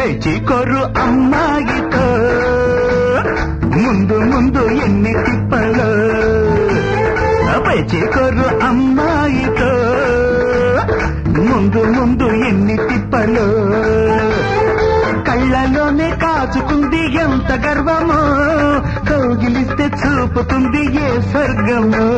తెచ్చికొరు అమ్మాయితో ముందు ముందు ఎన్ని తిప్పలు పెచ్చికొరు అమ్మాయితో ముందు ముందు ఎన్ని తిప్పలు కళ్ళలోనే కాచుకుంది ఎంత గర్వమో కౌగిలిస్తే చూపుతుంది ఏ స్వర్గమో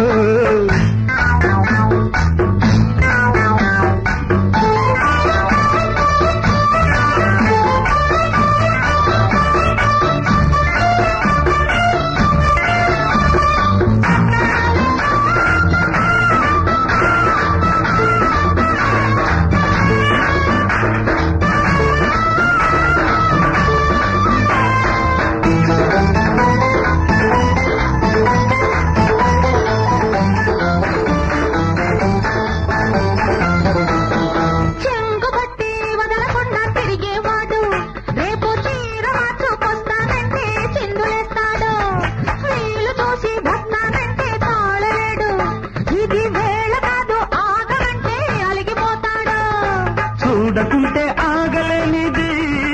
చెంగు బట్టి వదలకుండా తిరిగేవాడు రేపు చీర మార్చుకొస్తానంటే చిందులేస్తాడు వీలు చూసి వస్తానంటే తాళలేడు ఇది వేళ కాదు ఆగమంటే అలిగిపోతాడు చూడకుంటే ఆగలేనిది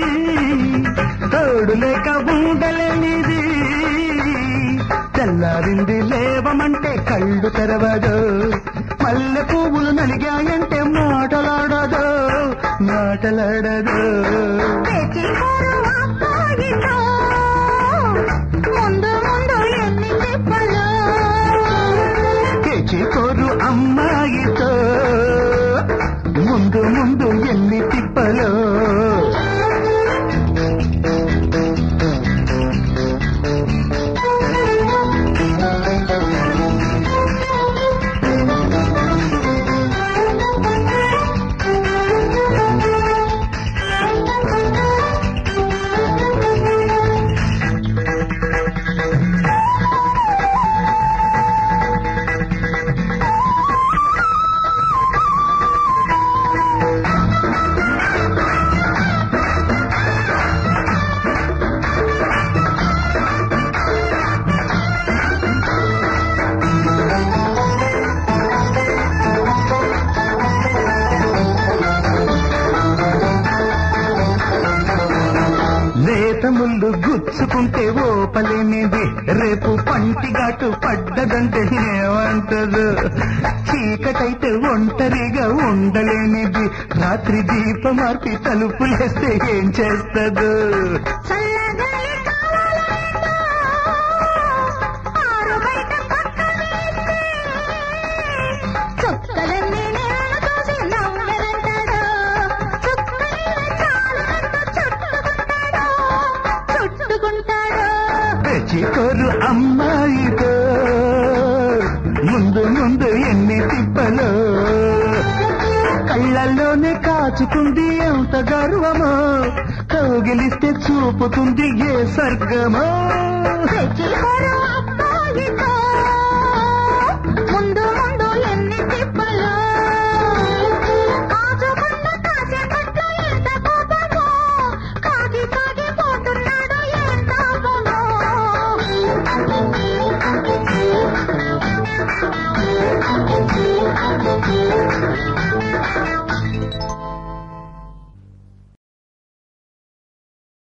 తోడు లేక ఉండలేనిది తెల్లారింది లేవమంటే కళ్ళు తెరవదు మల్లె పువ్వులు నలిగాయంటే మాటలాడదు మాటలాడదు తెచ్చిపోరు అబ్బాయితో ముందు ముందు ఎన్ని చెప్పలు తెచ్చికోరు అమ్మాయితో ముందు ముందు ఎన్ని తిప్పలు లేత ముళ్ళు గుచ్చుకుంటే ఓపలేనిది రేపు పంటిగాటు పడ్డదంటే ఏమంటదు చీకటైతే ఒంటరిగా ఉండలేనిది రాత్రి దీపమార్పి తలుపులేస్తే ఏం చేస్తదు చల్లగాలి కావాలంటూ ఆరు బయట పక్కనేస్తే చుక్కలన్నీ నేను చూసి నవ్వెనంటాడు చుక్కలే చాలంటూ చుట్టుకుంటాడు చుట్టుకుంటాడు తెచ్చికోరు అమ్మాయితో ముందు ముందు ఎన్ని తిప్పలు కళ్ళల్లోనే కాచుకుంది ఎంత గర్వమో కౌగిలిస్తే చూపుతుంది ఏ స్వర్గమో తెచ్చిపోరు అబ్బాయితో